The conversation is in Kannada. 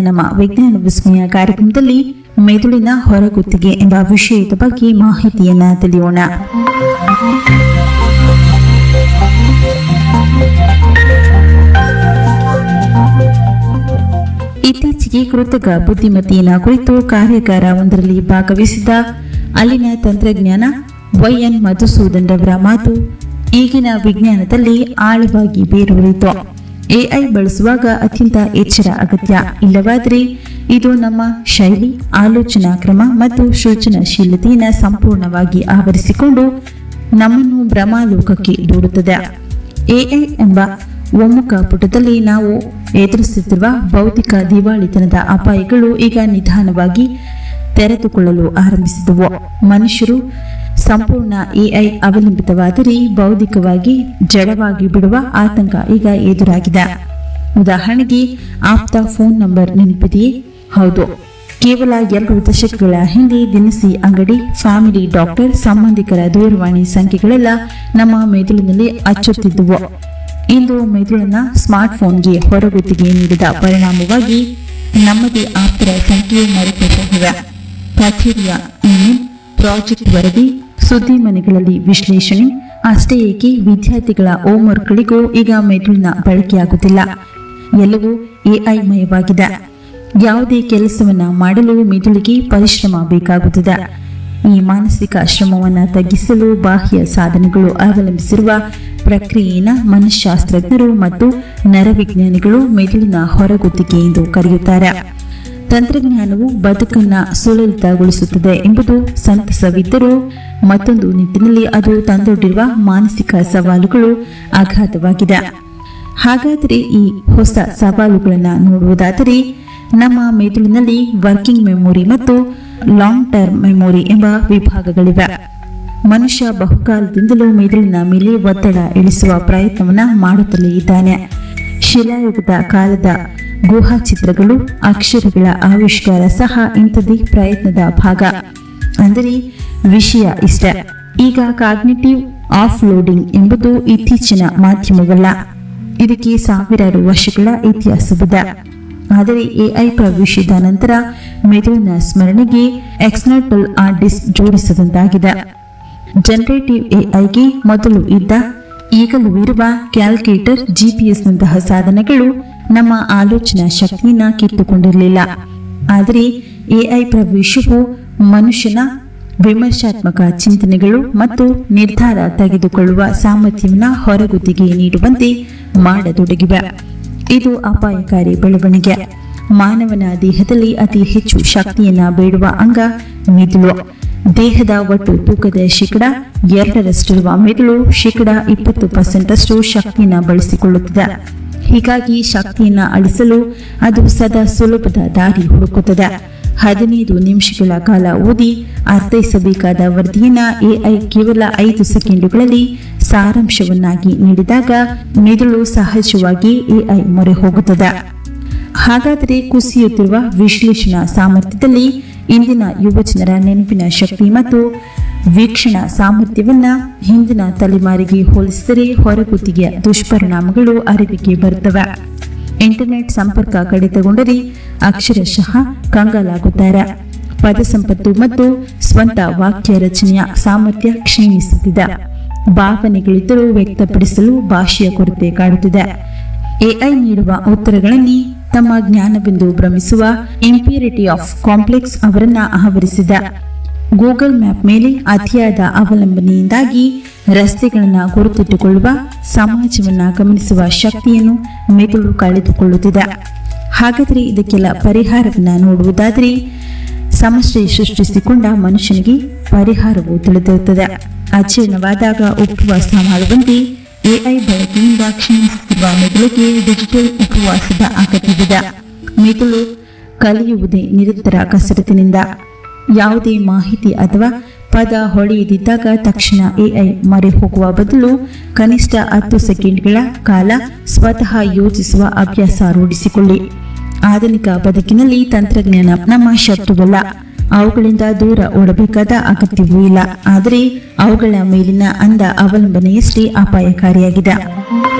ನಮ್ಮ ವಿಜ್ಞಾನ ವಿಸ್ಮಯ ಕಾರ್ಯಕ್ರಮದಲ್ಲಿ ಮೆದುಳಿನ ಹೊರಗುತ್ತಿಗೆ ಎಂಬ ವಿಷಯದ ಬಗ್ಗೆ ಮಾಹಿತಿಯನ್ನ ತಿಳಿಯೋಣ ಇತ್ತೀಚೆಗೆ ಕೃತಕ ಬುದ್ಧಿಮತ್ತೆಯನ್ನ ಕುರಿತು ಕಾರ್ಯಾಗಾರ ಒಂದರಲ್ಲಿ ಭಾಗವಹಿಸಿದ ಅಲ್ಲಿನ ತಂತ್ರಜ್ಞಾನ ವೈಎನ್ ಮಧುಸೂದನ್ ರವರ ಮಾತು ಈಗಿನ ವಿಜ್ಞಾನದಲ್ಲಿ ಆಳವಾಗಿ ಬೇರೂರಿತು ಎಐ ಬಳಸುವಾಗ ಅತ್ಯಂತ ಎಚ್ಚರ ಅಗತ್ಯ ಇಲ್ಲವಾದರೆ ಇದು ನಮ್ಮ ಶೈಲಿ ಆಲೋಚನಾ ಕ್ರಮ ಮತ್ತು ಸೃಜನಶೀಲತೆಯನ್ನು ಸಂಪೂರ್ಣವಾಗಿ ಆವರಿಸಿಕೊಂಡು ನಮ್ಮನ್ನು ಭ್ರಮಾಲೋಕಕ್ಕೆ ದೂಡುತ್ತದೆ ಎಐ ಎಂಬ ಒಮ್ಮುಖ ಪುಟದಲ್ಲಿ ನಾವು ಎದುರಿಸುತ್ತಿರುವ ಭೌತಿಕ ದಿವಾಳಿತನದ ಅಪಾಯಗಳು ಈಗ ನಿಧಾನವಾಗಿ ತೆರೆದುಕೊಳ್ಳಲು ಆರಂಭಿಸಿದವು ಮನುಷ್ಯರು ಸಂಪೂರ್ಣ ಎಐ ಅವಲಂಬಿತವಾದರೆ ಬೌದ್ಧಿಕವಾಗಿ ಜಡವಾಗಿ ಬಿಡುವ ಆತಂಕ ಈಗ ಎದುರಾಗಿದೆ ಉದಾಹರಣೆಗೆ ಆಪ್ತ ಫೋನ್ ನಂಬರ್ ನೆನಪಿದೆಯೇ ಹೌದು ಕೇವಲ ಎರಡು ದಶಕಗಳ ಹಿಂದೆ ದಿನಸಿ ಅಂಗಡಿ ಫ್ಯಾಮಿಲಿ ಡಾಕ್ಟರ್ ಸಂಬಂಧಿಕರ ದೂರವಾಣಿ ಸಂಖ್ಯೆಗಳೆಲ್ಲ ನಮ್ಮ ಮೆದುಳಿನಲ್ಲಿ ಅಚ್ಚುತ್ತಿದ್ದುವು ಇಂದು ಮೆದುಳನ್ನ ಸ್ಮಾರ್ಟ್ಫೋನ್ಗೆ ಹೊರಗುತ್ತಿಗೆ ನೀಡಿದ ಪರಿಣಾಮವಾಗಿ ನಮ್ಮದೇ ಆಪ್ತರ ಸಂಖ್ಯೆಯು ಮರೆತೋಗಿವೆ ಬ್ಯಾಕ್ಟೀರಿಯಾ ಇಮೇಲ್ ಪ್ರಾಜೆಕ್ಟ್ ವರದಿ ಸುದ್ದಿ ಮನೆಗಳಲ್ಲಿ ವಿಶ್ಲೇಷಣೆ ಅಷ್ಟೇ ಏಕೆ ವಿದ್ಯಾರ್ಥಿಗಳ ಹೋಮ್ವರ್ಕ್ಗಳಿಗೂ ಈಗ ಮೆದುಳಿನ ಬಳಕೆಯಾಗುತ್ತಿಲ್ಲ ಎಲ್ಲವೂ ಎಐ ಮಯವಾಗಿದೆ ಯಾವುದೇ ಕೆಲಸವನ್ನ ಮಾಡಲು ಮೆದುಳಿಗೆ ಪರಿಶ್ರಮ ಬೇಕಾಗುತ್ತದೆ ಈ ಮಾನಸಿಕ ಶ್ರಮವನ್ನು ತಗ್ಗಿಸಲು ಬಾಹ್ಯ ಸಾಧನಗಳು ಅವಲಂಬಿಸಿರುವ ಪ್ರಕ್ರಿಯೆಯನ್ನ ಮನಃಶಾಸ್ತ್ರಜ್ಞರು ಮತ್ತು ನರವಿಜ್ಞಾನಿಗಳು ಮೆದುಳಿನ ಹೊರಗುತ್ತಿಗೆ ಎಂದು ಕರೆಯುತ್ತಾರೆ ತಂತ್ರಜ್ಞಾನವು ಬದುಕನ್ನ ಸುಲಲಿತಗೊಳಿಸುತ್ತದೆ ಎಂಬುದು ಸಂತಸವಿದ್ದರೂ ಮತ್ತೊಂದು ನಿಟ್ಟಿನಲ್ಲಿ ಅದು ತಂದೊಡ್ಡಿರುವ ಮಾನಸಿಕ ಸವಾಲುಗಳು ಅಗಾಧವಾಗಿದೆ ಹಾಗಾದರೆ ಈ ಹೊಸ ಸವಾಲುಗಳನ್ನು ನೋಡುವುದಾದರೆ ನಮ್ಮ ಮೆದುಳಿನಲ್ಲಿ ವರ್ಕಿಂಗ್ ಮೆಮೊರಿ ಮತ್ತು ಲಾಂಗ್ ಟರ್ಮ್ ಮೆಮೊರಿ ಎಂಬ ವಿಭಾಗಗಳಿವೆ ಮನುಷ್ಯ ಬಹುಕಾಲದಿಂದಲೂ ಮೆದುಳಿನ ಮೇಲೆ ಒತ್ತಡ ಇಳಿಸುವ ಪ್ರಯತ್ನವನ್ನ ಮಾಡುತ್ತಲೇ ಇದ್ದಾನೆ ಶಿಲಾಯುಗದ ಕಾಲದ ಗುಹಾ ಚಿತ್ರಗಳು ಅಕ್ಷರಗಳ ಆವಿಷ್ಕಾರ ಸಹ ಇಂಥದೇ ಪ್ರಯತ್ನದ ಭಾಗ ಅಂದರೆ ವಿಷಯ ಇಷ್ಟ ಈಗ ಕಾಗ್ನಿಟಿವ್ ಆಫ್ ಲೋಡಿಂಗ್ ಎಂಬುದು ಇತ್ತೀಚಿನ ಮಾಧ್ಯಮವಲ್ಲ ಇದಕ್ಕೆ ಸಾವಿರಾರು ವರ್ಷಗಳ ಇತಿಹಾಸವಿದೆ ಆದರೆ ಎಐ ಪ್ರವೇಶಿಸಿದ ನಂತರ ಮೆದುಳಿನ ಸ್ಮರಣೆಗೆ ಎಕ್ಸ್ಟರ್ನಲ್ ಹಾರ್ಡ್ ಡಿಸ್ಕ್ ಜೋಡಿಸದಂತಾಗಿದೆ ಜನರೇಟಿವ್ ಎಐಗೆ ಮೊದಲು ಇದ್ದ ಈಗಲೂ ಇರುವ ಕ್ಯಾಲ್ಕುಲೇಟರ್ ಜಿಪಿಎಸ್ನಂತಹ ಸಾಧನಗಳು ನಮ್ಮ ಆಲೋಚನಾ ಶಕ್ತಿಯನ್ನ ಕಿತ್ತುಕೊಂಡಿರಲಿಲ್ಲ ಆದರೆ ಎಐ ಪ್ರವೇಶವು ಮನುಷ್ಯನ ವಿಮರ್ಶಾತ್ಮಕ ಚಿಂತನೆಗಳು ಮತ್ತು ನಿರ್ಧಾರ ತೆಗೆದುಕೊಳ್ಳುವ ಸಾಮರ್ಥ್ಯವನ್ನು ಹೊರಗುತ್ತಿಗೆ ನೀಡುವಂತೆ ಮಾಡತೊಡಗಿವೆ ಇದು ಅಪಾಯಕಾರಿ ಬೆಳವಣಿಗೆ ಮಾನವನ ದೇಹದಲ್ಲಿ ಅತಿ ಹೆಚ್ಚು ಶಕ್ತಿಯನ್ನ ಬೇಡುವ ಅಂಗ ಮೆದುಳು ದೇಹದ ಒಟ್ಟು ತೂಕದ ಶೇಕಡ ಎರಡರಷ್ಟಿರುವ ಮೆದುಳು ಶೇಕಡ ಇಪ್ಪತ್ತು ಪರ್ಸೆಂಟ್ ಅಷ್ಟು ಶಕ್ತಿಯನ್ನ ಬಳಸಿಕೊಳ್ಳುತ್ತದೆ ಹೀಗಾಗಿ ಶಕ್ತಿಯನ್ನ ಅಳಿಸಲು ಅದು ಸದಾ ಸುಲಭದ ದಾರಿ ಹುಡುಕುತ್ತದೆ ಹದಿನೈದು ನಿಮಿಷಗಳ ಕಾಲ ಓದಿ ಅರ್ಥೈಸಬೇಕಾದ ವರದಿಯನ್ನ ಎಐ ಕೇವಲ ಐದು ಸೆಕೆಂಡುಗಳಲ್ಲಿ ಸಾರಾಂಶವನ್ನಾಗಿ ನೀಡಿದಾಗ ಮೆದುಳು ಸಹಜವಾಗಿ ಎಐ ಮೊರೆ ಹೋಗುತ್ತದೆ ಹಾಗಾದರೆ ಕುಸಿಯುತ್ತಿರುವ ವಿಶ್ಲೇಷಣಾ ಸಾಮರ್ಥ್ಯದಲ್ಲಿ ಇಂದಿನ ಯುವಜನರ ನೆನಪಿನ ಶಕ್ತಿ ಮತ್ತು ವೀಕ್ಷಣಾ ಸಾಮರ್ಥ್ಯವನ್ನ ಹಿಂದಿನ ತಲೆಮಾರಿಗೆ ಹೋಲಿಸಿದರೆ ಹೊರಗುತ್ತಿಗೆಯ ದುಷ್ಪರಿಣಾಮಗಳು ಅರಿವಿಗೆ ಬರುತ್ತವೆ ಇಂಟರ್ನೆಟ್ ಸಂಪರ್ಕ ಕಡಿತಗೊಂಡರೆ ಅಕ್ಷರಶಃ ಕಂಗಾಲಾಗುತ್ತಾರೆ ಪದ ಸಂಪತ್ತು ಮತ್ತು ಸ್ವಂತ ವಾಕ್ಯ ರಚನೆಯ ಸಾಮರ್ಥ್ಯ ಕ್ಷೀಣಿಸುತ್ತಿದೆ ಭಾವನೆಗಳಿದ್ದರೂ ವ್ಯಕ್ತಪಡಿಸಲು ಭಾಷೆಯ ಕೊರತೆ ಕಾಡುತ್ತಿದೆ ಎಐ ನೀಡುವ ಉತ್ತರಗಳಲ್ಲಿ ತಮ್ಮ ಜ್ಞಾನವೆಂದು ಭ್ರಮಿಸುವ ಇಂಪ್ಯೂರಿಟಿ ಆಫ್ ಕಾಂಪ್ಲೆಕ್ಸ್ ಅವರನ್ನ ಆವರಿಸಿದ ಗೂಗಲ್ ಮ್ಯಾಪ್ ಮೇಲೆ ಅತಿಯಾದ ಅವಲಂಬನೆಯಿಂದಾಗಿ ರಸ್ತೆಗಳನ್ನು ಗುರುತಿಟ್ಟುಕೊಳ್ಳುವ ಸಮಾಜವನ್ನ ಗಮನಿಸುವ ಶಕ್ತಿಯನ್ನು ಮೆದುಳು ಕಳೆದುಕೊಳ್ಳುತ್ತಿದೆ ಹಾಗಾದರೆ ಇದಕ್ಕೆಲ್ಲ ಪರಿಹಾರವನ್ನ ನೋಡುವುದಾದರೆ ಸಮಸ್ಯೆ ಸೃಷ್ಟಿಸಿಕೊಂಡ ಮನುಷ್ಯನಿಗೆ ಪರಿಹಾರವು ತಿಳಿದಿರುತ್ತದೆ ಅಜೀರ್ಣವಾದಾಗ ಉಪವಾಸ ಮಾಡುವಂತೆ ಎಐ ಬಳಕೆಯಿಂದ ಕ್ಷೀಣಿಸುತ್ತಿರುವ ಮೆದುಳಿಗೆ ಡಿಜಿಟಲ್ ಉಪವಾಸದ ಅಗತ್ಯವಿದೆ ಮೆದುಳು ಕಲಿಯುವುದೇ ನಿರಂತರ ಕಸರತ್ತಿನಿಂದ ಯಾವುದೇ ಮಾಹಿತಿ ಅಥವಾ ಪದ ಹೊಳೆಯದಿದ್ದಾಗ ತಕ್ಷಣ ಎಐ ಮರೆ ಹೋಗುವ ಬದಲು ಕನಿಷ್ಠ ಹತ್ತು ಸೆಕೆಂಡ್ಗಳ ಕಾಲ ಸ್ವತಃ ಯೋಚಿಸುವ ಅಭ್ಯಾಸ ರೂಢಿಸಿಕೊಳ್ಳಿ ಆಧುನಿಕ ಬದುಕಿನಲ್ಲಿ ತಂತ್ರಜ್ಞಾನ ನಮ್ಮ ಶತ್ರುವಲ್ಲ ಅವುಗಳಿಂದ ದೂರ ಓಡಬೇಕಾದ ಅಗತ್ಯವೂ ಇಲ್ಲ ಆದರೆ ಅವುಗಳ ಮೇಲಿನ ಅಂದ ಅವಲಂಬನೆಯಷ್ಟೇ ಅಪಾಯಕಾರಿಯಾಗಿದೆ